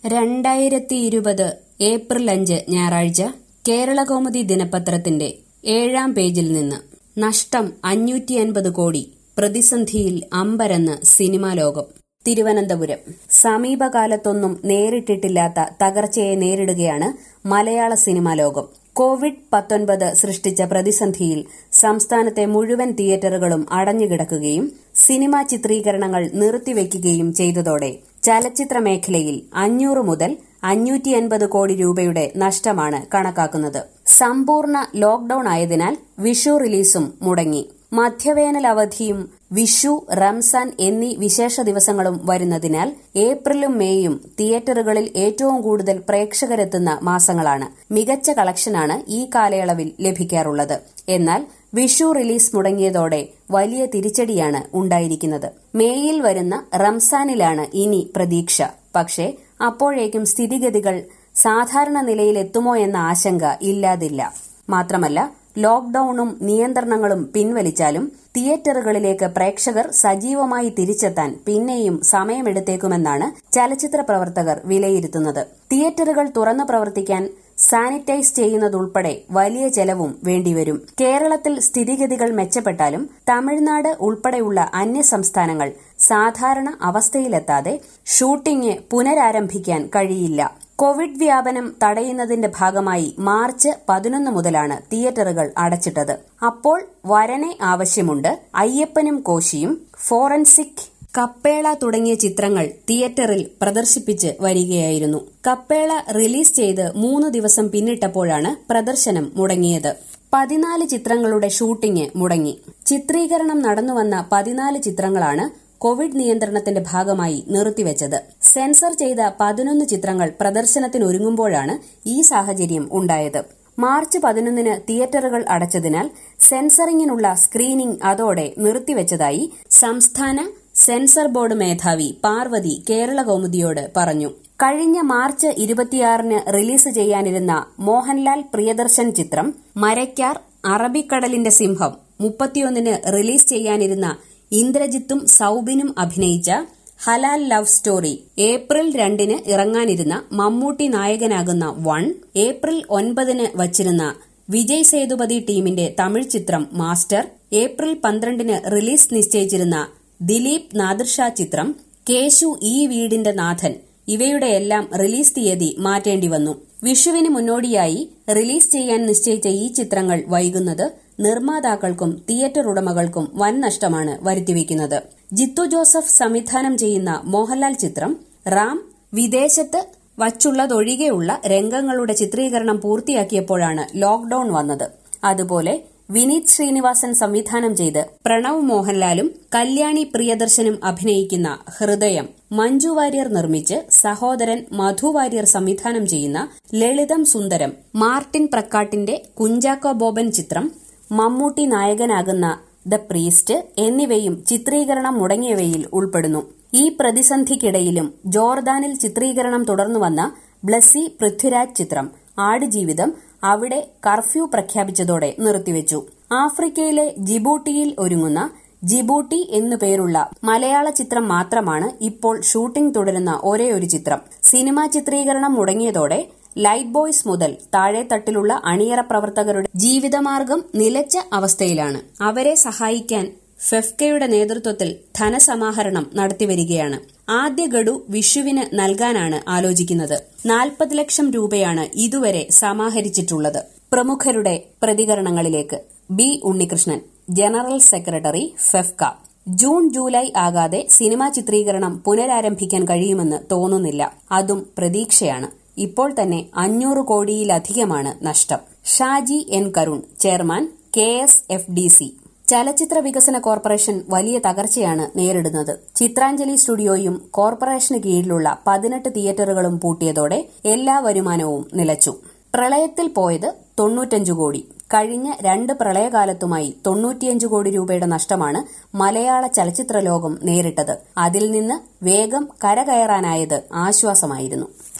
രണ്ടായിരത്തി ഇരുപത് ഏപ്രിൽ അഞ്ച് ഞായറാഴ്ച കേരളകൗമുദി ദിനപത്രത്തിന്റെ ഏഴാം പേജിൽ നിന്ന് നഷ്ടം അഞ്ഞൂറ്റി അൻപത് കോടി പ്രതിസന്ധിയിൽ അമ്പരന്ന് സിനിമാ ലോകം തിരുവനന്തപുരം സമീപകാലത്തൊന്നും നേരിട്ടിട്ടില്ലാത്ത തകർച്ചയെ നേരിടുകയാണ് മലയാള സിനിമാ ലോകം കോവിഡ് പത്തൊൻപത് സൃഷ്ടിച്ച പ്രതിസന്ധിയിൽ സംസ്ഥാനത്തെ മുഴുവൻ തിയേറ്ററുകളും അടഞ്ഞുകിടക്കുകയും സിനിമാ ചിത്രീകരണങ്ങൾ നിർത്തിവെക്കുകയും ചെയ്തതോടെ ചലച്ചിത്ര മേഖലയിൽ അഞ്ഞൂറ് മുതൽ അഞ്ഞൂറ്റി അൻപത് കോടി രൂപയുടെ നഷ്ടമാണ് കണക്കാക്കുന്നത് സമ്പൂർണ്ണ ലോക്ഡൌൺ ആയതിനാൽ വിഷു റിലീസും മുടങ്ങി മധ്യവേനൽ അവധിയും വിഷു റംസാൻ എന്നീ വിശേഷ ദിവസങ്ങളും വരുന്നതിനാൽ ഏപ്രിലും മേയും തിയേറ്ററുകളിൽ ഏറ്റവും കൂടുതൽ പ്രേക്ഷകരെത്തുന്ന മാസങ്ങളാണ് മികച്ച കളക്ഷനാണ് ഈ കാലയളവിൽ ലഭിക്കാറുള്ളത് എന്നാൽ വിഷു റിലീസ് മുടങ്ങിയതോടെ വലിയ തിരിച്ചടിയാണ് ഉണ്ടായിരിക്കുന്നത് മേയിൽ വരുന്ന റംസാനിലാണ് ഇനി പ്രതീക്ഷ പക്ഷേ അപ്പോഴേക്കും സ്ഥിതിഗതികൾ സാധാരണ നിലയിലെത്തുമോ എന്ന ആശങ്ക ഇല്ലാതില്ല മാത്രമല്ല ലോക്ഡൌണും നിയന്ത്രണങ്ങളും പിൻവലിച്ചാലും തിയേറ്ററുകളിലേക്ക് പ്രേക്ഷകർ സജീവമായി തിരിച്ചെത്താൻ പിന്നെയും സമയമെടുത്തേക്കുമെന്നാണ് ചലച്ചിത്ര പ്രവർത്തകർ വിലയിരുത്തുന്നത് തിയേറ്ററുകൾ തുറന്നു പ്രവർത്തിക്കാൻ സാനിറ്റൈസ് ചെയ്യുന്നതുൾപ്പെടെ വലിയ ചെലവും വേണ്ടിവരും കേരളത്തിൽ സ്ഥിതിഗതികൾ മെച്ചപ്പെട്ടാലും തമിഴ്നാട് ഉൾപ്പെടെയുള്ള അന്യ സംസ്ഥാനങ്ങൾ സാധാരണ അവസ്ഥയിലെത്താതെ ഷൂട്ടിംഗ് പുനരാരംഭിക്കാൻ കഴിയില്ല കോവിഡ് വ്യാപനം തടയുന്നതിന്റെ ഭാഗമായി മാർച്ച് പതിനൊന്ന് മുതലാണ് തിയേറ്ററുകൾ അടച്ചിട്ടത് അപ്പോൾ വരനെ ആവശ്യമുണ്ട് അയ്യപ്പനും കോശിയും ഫോറൻസിക് കപ്പേള തുടങ്ങിയ ചിത്രങ്ങൾ തിയേറ്ററിൽ പ്രദർശിപ്പിച്ച് വരികയായിരുന്നു കപ്പേള റിലീസ് ചെയ്ത് മൂന്ന് ദിവസം പിന്നിട്ടപ്പോഴാണ് പ്രദർശനം മുടങ്ങിയത് പതിനാല് ചിത്രങ്ങളുടെ ഷൂട്ടിംഗ് മുടങ്ങി ചിത്രീകരണം നടന്നുവന്ന പതിനാല് ചിത്രങ്ങളാണ് കോവിഡ് നിയന്ത്രണത്തിന്റെ ഭാഗമായി നിർത്തിവച്ചത് സെൻസർ ചെയ്ത പതിനൊന്ന് ചിത്രങ്ങൾ പ്രദർശനത്തിനൊരുങ്ങുമ്പോഴാണ് ഈ സാഹചര്യം ഉണ്ടായത് മാർച്ച് പതിനൊന്നിന് തിയേറ്ററുകൾ അടച്ചതിനാൽ സെൻസറിങ്ങിനുള്ള സ്ക്രീനിംഗ് അതോടെ നിർത്തിവച്ചതായി സംസ്ഥാന സെൻസർ ബോർഡ് മേധാവി പാർവതി കേരള കൌമുദിയോട് പറഞ്ഞു കഴിഞ്ഞ മാർച്ച് ഇരുപത്തിയാറിന് റിലീസ് ചെയ്യാനിരുന്ന മോഹൻലാൽ പ്രിയദർശൻ ചിത്രം മരയ്ക്കാർ അറബിക്കടലിന്റെ സിംഹം മുപ്പത്തിയൊന്നിന് റിലീസ് ചെയ്യാനിരുന്ന ഇന്ദ്രജിത്തും സൌബിനും അഭിനയിച്ച ഹലാൽ ലവ് സ്റ്റോറി ഏപ്രിൽ രണ്ടിന് ഇറങ്ങാനിരുന്ന മമ്മൂട്ടി നായകനാകുന്ന വൺ ഏപ്രിൽ ഒൻപതിന് വച്ചിരുന്ന വിജയ് സേതുപതി ടീമിന്റെ തമിഴ് ചിത്രം മാസ്റ്റർ ഏപ്രിൽ പന്ത്രണ്ടിന് റിലീസ് നിശ്ചയിച്ചിരുന്ന ദിലീപ് നാദിർഷാ ചിത്രം കേശു ഈ വീടിന്റെ നാഥൻ ഇവയുടെയെല്ലാം റിലീസ് തീയതി മാറ്റേണ്ടി വന്നു വിഷുവിന് മുന്നോടിയായി റിലീസ് ചെയ്യാൻ നിശ്ചയിച്ച ഈ ചിത്രങ്ങൾ വൈകുന്നത് നിർമ്മാതാക്കൾക്കും തിയേറ്റർ ഉടമകൾക്കും വൻ നഷ്ടമാണ് വരുത്തിവെക്കുന്നത് ജിത്തു ജോസഫ് സംവിധാനം ചെയ്യുന്ന മോഹൻലാൽ ചിത്രം റാം വിദേശത്ത് വച്ചുള്ളതൊഴികെയുള്ള രംഗങ്ങളുടെ ചിത്രീകരണം പൂർത്തിയാക്കിയപ്പോഴാണ് ലോക്ഡൌൺ വന്നത് അതുപോലെ വിനീത് ശ്രീനിവാസൻ സംവിധാനം ചെയ്ത് പ്രണവ് മോഹൻലാലും കല്യാണി പ്രിയദർശനും അഭിനയിക്കുന്ന ഹൃദയം മഞ്ജു വാര്യർ നിർമ്മിച്ച് സഹോദരൻ മധു വാര്യർ സംവിധാനം ചെയ്യുന്ന ലളിതം സുന്ദരം മാർട്ടിൻ പ്രക്കാട്ടിന്റെ കുഞ്ചാക്കോ ബോബൻ ചിത്രം മമ്മൂട്ടി നായകനാകുന്ന ദ പ്രീസ്റ്റ് എന്നിവയും ചിത്രീകരണം മുടങ്ങിയവയിൽ ഉൾപ്പെടുന്നു ഈ പ്രതിസന്ധിക്കിടയിലും ജോർദാനിൽ ചിത്രീകരണം തുടർന്നുവന്ന ബ്ലസ്സി പൃഥ്വിരാജ് ചിത്രം ആടുജീവിതം അവിടെ കർഫ്യൂ പ്രഖ്യാപിച്ചതോടെ നിർത്തിവച്ചു ആഫ്രിക്കയിലെ ജിബൂട്ടിയിൽ ഒരുങ്ങുന്ന ജിബൂട്ടി എന്നു പേരുള്ള മലയാള ചിത്രം മാത്രമാണ് ഇപ്പോൾ ഷൂട്ടിംഗ് തുടരുന്ന ഒരേയൊരു ചിത്രം സിനിമാ ചിത്രീകരണം മുടങ്ങിയതോടെ ലൈറ്റ് ബോയ്സ് മുതൽ താഴെത്തട്ടിലുള്ള അണിയറ പ്രവർത്തകരുടെ ജീവിതമാർഗം നിലച്ച അവസ്ഥയിലാണ് അവരെ സഹായിക്കാൻ ഫെഫ്കയുടെ നേതൃത്വത്തിൽ ധനസമാഹരണം നടത്തിവരികയാണ് ആദ്യ ഗഡു വിഷുവിന് നൽകാനാണ് ആലോചിക്കുന്നത് നാൽപ്പത് ലക്ഷം രൂപയാണ് ഇതുവരെ സമാഹരിച്ചിട്ടുള്ളത് പ്രമുഖരുടെ പ്രതികരണങ്ങളിലേക്ക് B Unnikrishnan general secretary FEFKA June July ആകാതെ സിനിമാ ചിത്രീകരണം പുനരാരംഭിക്കാൻ കഴിയുമെന്ന് തോന്നുന്നില്ല അതും പ്രതീക്ഷയാണ് ഇപ്പോൾ തന്നെ അഞ്ഞൂറ് കോടിയിലധികമാണ് നഷ്ടം Shaji N Karun chairman K S F D C ചലച്ചിത്ര വികസന കോർപ്പറേഷൻ വലിയ തകർച്ചയാണ് നേരിടുന്നത് ചിത്രാഞ്ജലി സ്റ്റുഡിയോയും കോർപ്പറേഷന് കീഴിലുള്ള പതിനെട്ട് തിയേറ്ററുകളും പൂട്ടിയതോടെ എല്ലാ വരുമാനവും നിലച്ചു പ്രളയത്തിൽ പോയത് തൊണ്ണൂറ്റഞ്ചു കോടി കഴിഞ്ഞ രണ്ട് പ്രളയകാലത്തുമായി തൊണ്ണൂറ്റിയഞ്ച് കോടി രൂപയുടെ നഷ്ടമാണ് മലയാള ചലച്ചിത്ര ലോകം നേരിട്ടത് അതിൽ നിന്ന് വേഗം കരകയറാനായത് ആശ്വാസമായിരുന്നു